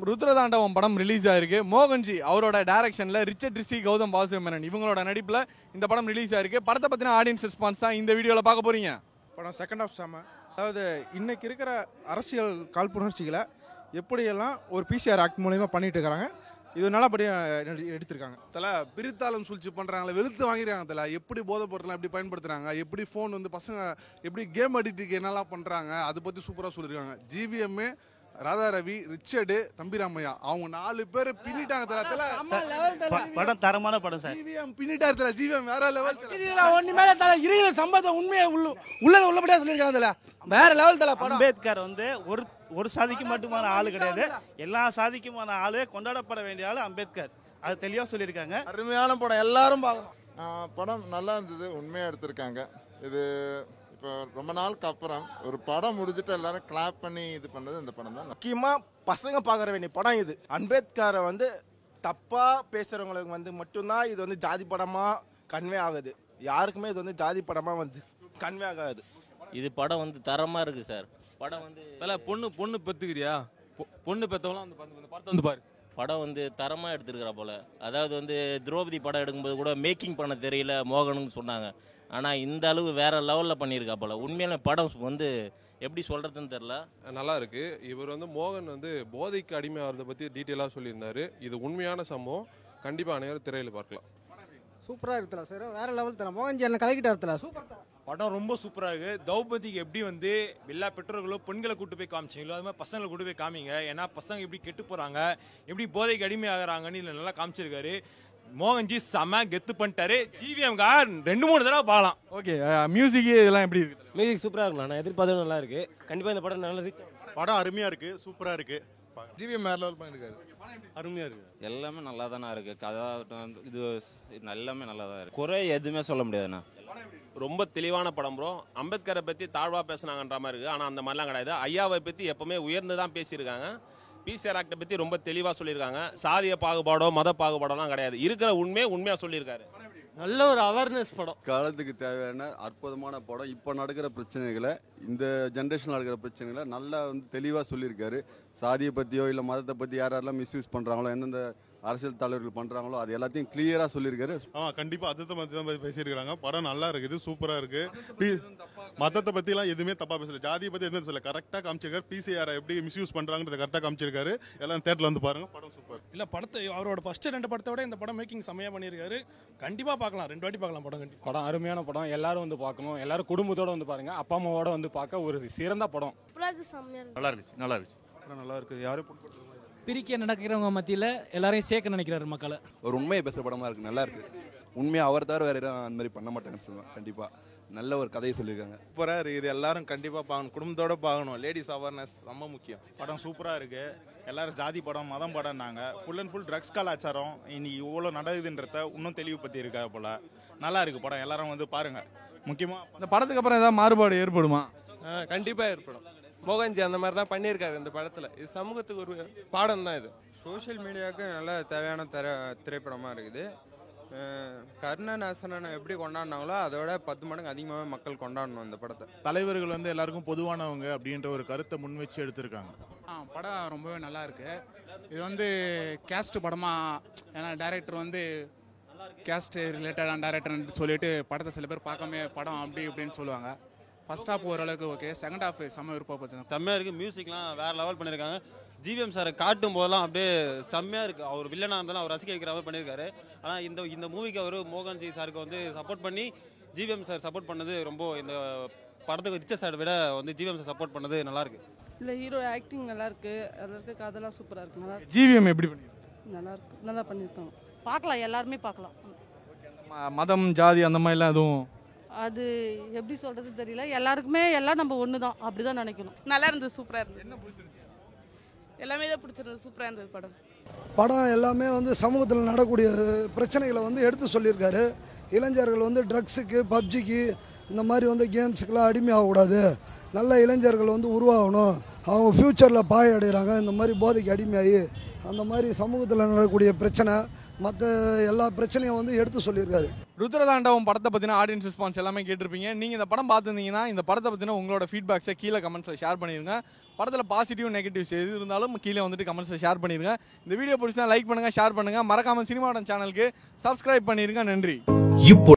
ருத்ரதாண்டவம் படம் ரிலீஸ் ஆயிருக்கு மோகன்ஜி அவரோட டைரக்ஷன்ல ரிச்சர்ட் ரிஷி கௌதம் வாசு மேனன் இவங்களோட நடிப்புல இந்த படம் ரிலீஸ் ஆயிருக்கு படத்தை பத்தின ஆடியன்ஸ் ரெஸ்பான்ஸ் தான் இந்த வீடியோல பார்க்க போறீங்க படம் செகண்ட் ஆஃப் செம்ம அதாவது இன்னைக்கு இருக்கிற அரசியல் காழ்ப்புணர்ச்சிகளை எப்படியெல்லாம் ஒரு பிசிஆர் ஆக்ட் மூலயமா பண்ணிட்டு இருக்காங்க இது நல்லபடியாக நடி- எடுத்திருக்காங்க தல பிரித்தாளம் சூழ்ச்சி பண்றாங்களே வெளுத்து வாங்கிடுறாங்க தல எப்படி போதை பொருட்கள் எப்படி பயன்படுத்துறாங்க எப்படி ஃபோன் வந்து பசங்க எப்படி கேம் அடிக்ட்டுக்கு என்னெல்லாம் பண்றாங்க அதை பத்தி சூப்பரா சொல்லியிருக்காங்க ஜிவிஎம் ராதா ரவி ரிச்சர்டு தம்பிராமையா அவங்க நாலு பேர் பின்னிட்டாங்க தல தல ப- படம் தரமான படம் சார் ஜிவிஎம் பின்னிட்டாரு தல ஜிவிஎம் வேற லெவல் ஒண்ணு மேல தல இருக்கிற சம்பவத்தை உண்மையை உள்ள உள்ளத உள்ளபடியா சொல்லியிருக்காங்க தல வேற லெவல் தல படம் அம்பேத்கர் வந்து ஒரு ஒரு சாதிக்கு மட்டுமான ஆளு கிடையாது எல்லா சாதிக்குமான ஆளு கொண்டாடப்பட வேண்டிய ஆளு அம்பேத்கர் அது தெளிவா சொல்லியிருக்காங்க அருமையான படம் எல்லாரும் பார்க்கணும் ஆ, படம் நல்லா இருந்தது உண்மையாக எடுத்திருக்காங்க இது இப்போ ரொம்ப நாளுக்கு அப்புறம் ஒரு படம் முடிஞ்சிட்டு எல்லாரும் கிளாப் பண்ணி இது பண்ணது இந்த படம் தான் முக்கியமா பசங்க பார்க்க வேண்டிய படம் இது அம்பேத்கரை வந்து தப்பா பேசுறவங்களுக்கு வந்து மட்டும்தான் இது வந்து ஜாதி படமா கன்வே ஆகுது யாருக்குமே இது வந்து ஜாதி படமா வந்து கன்வே ஆகாது இது படம் வந்து தரமா இருக்கு சார் படம் வந்து தல பொண்ணு பொண்ணு பெத்துக்கிறியா பொ- பொண்ணு பெத்தவங்களாம் வந்து பாத்து- இந்த படத்தை வந்து பாரு படம் வந்து தரமா எடுத்திருக்கிறா போல அதாவது வந்து திரௌபதி படம் எடுக்கும்போது கூட மேக்கிங் பண்ண தெரியல மோகனுன்னு சொன்னாங்க ஆனா இந்த அளவு வேற லெவல்ல பண்ணியிருக்கா போல உண்மையில படம் வந்து எப்படி சொல்றதுன்னு தெரியல நல்லா இருக்கு இவர் வந்து மோகன் வந்து போதைக்கு அடிமையாகிறத பத்தி டீட்டெயிலாக சொல்லியிருந்தாரு இது உண்மையான சம்பவம் கண்டிப்பா அனைவரும் திரையில பார்க்கலாம் சூப்பரா இருக்குல்ல சார் வேற லெவல் தர மோகன்ஜி என்ன கலக்கிட்டாருல சூப்பர் படம் ரொம்ப சூப்பராக இருக்கு திரௌபதிக்கு எப்படி வந்து எல்லா பெற்றோர்களோ பெண்களை கூட்டு போய் காமிச்சிங்களோ அது மாதிரி பசங்களை கூட்டு போய் காமிங்க ஏன்னா பசங்க எப்படி கெட்டு போறாங்க எப்படி போதைக்கு அடிமை ஆகுறாங்கன்னு இதில் நல்லா காமிச்சிருக்காரு மோகன்ஜி செம கெத்து பண்ணிட்டாரு ஜிவிஎம் ரெண்டு மூணு தடவை பார்க்கலாம் ஓகே மியூசிக் இதெல்லாம் எப்படி இருக்கு மியூசிக் சூப்பராக இருக்கும் நான் எதிர்பார்த்தது நல்லா இருக்கு கண்டிப்பாக இந்த படம் நல்லா ரீச் படம் அருமையாக இருக்கு சூப்பராக இருக்கு ஜிவிஎம் வேற லெவல் பண்ணிருக்காரு அருமையாக இருக்கு எல்லாமே நல்லா தானே இருக்கு கதாகட்டும் இது எல்லாமே நல்லா தான் இருக்கு குறை எதுவுமே சொல்ல முடியாதுண்ணா ரொம்ப தெளிவான படம் ப்ரோ அம்பேத்கரை பத்தி தாழ்வா பேசுனாங்கன்ற மாதிரி இருக்கு ஆனா அந்த மாதிரிலாம் கிடையாது ஐயாவை பத்தி எப்பவுமே உயர்ந்து தான் பேசியிருக்காங்க பிசிஆர் ஆக்டை பத்தி ரொம்ப தெளிவா சொல்லியிருக்காங்க சாதிய பாகுபாடோ மத பாகுபாடோலாம் கிடையாது இருக்கிற உண்மையை உண்மையா சொல்லியிருக்காரு நல்ல ஒரு அவேர்னஸ் படம் காலத்துக்கு தேவையான அற்புதமான படம் இப்போ நடக்கிற பிரச்சனைகளை இந்த ஜென்ரேஷனில் நடக்கிற பிரச்சனைகளை நல்லா வந்து தெளிவாக சொல்லியிருக்காரு சாதியை பற்றியோ இல்லை மதத்தை பற்றி யார் யாரெல்லாம் மிஸ்யூஸ் பண்ணுறாங்களோ எந்தெந்த அரசியல் தலைவர்கள் பண்ணுறாங்களோ அது எல்லாத்தையும் கிளியராக சொல்லியிருக்காரு ஆ கண்டிப்பாக அதை பற்றி தான் பேசியிருக்காங்க படம் நல்லா இருக்குது சூப்பராக இருக்கு பி மதத்தை பற்றிலாம் எதுவுமே தப்பாக பேசல ஜாதியை பற்றி எதுவும் சொல்லல கரெக்டாக காமிச்சிருக்காரு பிசிஆர் எப்படி மிஸ்யூஸ் பண்ணுறாங்கிறத கரெக்டாக காமிச்சிருக்காரு எல்லாம் தேட்டரில் வந்து பாருங்க படம் சூப்பர் இல்ல படத்தை அவரோட ஃபர்ஸ்ட் ரெண்டு படத்தை விட இந்த படம் மேக்கிங் செமையா பண்ணியிருக்காரு கண்டிப்பா பார்க்கலாம் ரெண்டு வாட்டி பார்க்கலாம் படம் கண்டிப்பா படம் அருமையான படம் எல்லாரும் வந்து பார்க்கணும் எல்லாரும் குடும்பத்தோட வந்து பாருங்க அப்பா அம்மாவோட வந்து பார்க்க ஒரு சிறந்த படம் நல்லா இருக்கு நல்லா இருக்கு படம் நல்லா இருக்குது யாரும் பிரிக்க நடக்கிறவங்க மத்தியில் எல்லாரையும் சேர்க்க நினைக்கிறாரு மக்களை ஒரு உண்மையை பேசுகிற படமாக இருக்குது நல்லா இருக்குது உண்மையாக அவர் தவிர வேறு யாரும் அந்த மாதிரி பண்ண மாட்டாங்கன்னு சொல்லுவேன் கண்டிப்பாக நல்ல ஒரு கதையை சொல்லியிருக்காங்க சூப்பராக இருக்குது எல்லாரும் கண்டிப்பாக பார்க்கணும் குடும்பத்தோட பார்க்கணும் லேடிஸ் அவேர்னஸ் ரொம்ப முக்கியம் படம் சூப்பரா இருக்கு எல்லாரும் ஜாதி படம் மதம் படம்னாங்க ஃபுல் அண்ட் ஃபுல் ட்ரக்ஸ் கலாச்சாரம் இன்னைக்கு இவ்வளோ நடக்குதுன்றத இன்னும் தெளிவுபடுத்தி இருக்கா போல நல்லா இருக்கு படம் எல்லாரும் வந்து பாருங்க முக்கியமா இந்த படத்துக்கு அப்புறம் ஏதாவது மாறுபாடு ஏற்படுமா கண்டிப்பாக ஏற்படும் மோகன்ஜி அந்த மாதிரி தான் பண்ணியிருக்காரு இந்த படத்தில் இது சமூகத்துக்கு ஒரு பாடம் தான் இது சோஷியல் மீடியாவுக்கு நல்ல தேவையான திரை திரைப்படமாக இருக்குது அஹ் கர்ணநாசனனை எப்படி கொண்டாடினாங்களோ அதோட பத்து மடங்கு அதிகமாகவே மக்கள் கொண்டாடணும் இந்த படத்தை தலைவர்கள் வந்து எல்லாருக்கும் பொதுவானவங்க அப்படின்ற ஒரு கருத்தை முன் வச்சு எடுத்திருக்காங்க படம் ரொம்பவே நல்லா இருக்கு இது வந்து கேஸ்ட் படமா ஏன்னா டைரக்டர் வந்து கேஸ்ட் ரிலேட்டடான டைரக்டர்னு சொல்லிட்டு படத்தை சில பேர் பார்க்காம படம் அப்படி இப்படின்னு சொல்லுவாங்க ஃபர்ஸ்ட் ஹாஃப் ஓரளவுக்கு ஓகே செகண்ட் ஹாஃப் செம்ம விருப்பம் செம்மையா இருக்கு மியூசிக்லாம் வேற லெவல் பண்ணியிருக்காங்க ஜிவிஎம் சாரை காட்டும் போதெல்லாம் அப்படியே செம்மையா இருக்கு அவர் வில்லனா இருந்தாலும் அவர் ரசிக்க வைக்கிற மாதிரி பண்ணியிருக்காரு ஆனா இந்த இந்த மூவிக்கு அவர் மோகன்ஜி சாருக்கு வந்து சப்போர்ட் பண்ணி ஜிவிஎம் சார் சப்போர்ட் பண்ணது ரொம்ப இந்த படத்துக்கு ரிச்ச சார் விட வந்து ஜிவிஎம் சார் சப்போர்ட் பண்ணது நல்லா இருக்கு இல்லை ஹீரோ ஆக்டிங் நல்லா இருக்கு அதில் இருக்க கதைலாம் சூப்பராக இருக்கு நல்லா ஜிவிஎம் எப்படி பண்ணிருக்கு நல்லா இருக்கு நல்லா பண்ணியிருக்காங்க பார்க்கலாம் எல்லாருமே பார்க்கலாம் ம- மதம் ஜாதி அந்த மாதிரிலாம் எதுவும் அது எப்படி சொல்றது தெரியல எல்லாருக்குமே எல்லாம் நம்ம ஒன்று தான் அப்படி தான் நினைக்கணும் நல்லா இருந்தது சூப்பரா இருந்தது என்ன பிடிச்சிருந்துச்சு எல்லாமே தான் பிடிச்சிருந்தது சூப்பரா இருந்தது படம் படம் எல்லாமே வந்து சமூகத்தில் நடக்கக்கூடிய பிரச்சனைகளை வந்து எடுத்து சொல்லியிருக்காரு இளைஞர்கள் வந்து ட்ரக்ஸுக்கு பப்ஜிக்கு இந்த மாதிரி வந்து கேம்ஸுக்கெல்லாம் அடிமையாகக்கூடாது நல்ல இளைஞர்கள் வந்து உருவாகணும் அவங்க ஃப்யூச்சரில் பாய் அடைகிறாங்க இந்த மாதிரி போதைக்கு அடிமையாகி அந்த மாதிரி சமூகத்தில் நடக்கக்கூடிய பிரச்சனை மற்ற எல்லா பிரச்சனையும் வந்து எடுத்து சொல்லியிருக்காரு ருத்ரதாண்டவம் படத்தை பற்றின ஆடியன்ஸ் ரெஸ்பான்ஸ் எல்லாமே கேட்டிருப்பீங்க நீங்கள் இந்த படம் பார்த்துருந்தீங்கன்னா இந்த படத்தை பற்றின உங்களோட ஃபீட்பேக்ஸை கீழே கமெண்ட்ஸில் ஷேர் பண்ணிடுங்க படத்தில் பாசிட்டிவ் நெகட்டிவ்ஸ் எது இருந்தாலும் கீழே வந்துட்டு கமெண்ட்ஸில் ஷேர் பண்ணிடுங்க இந்த வீடியோ பிடிச்சினா லைக் பண்ணுங்கள் ஷேர் பண்ணுங்கள் மறக்காமல் சினிமாடன் சேனலுக்கு சப்ஸ்கிரைப் பண்ணிடுங்க நன்றி இப்போ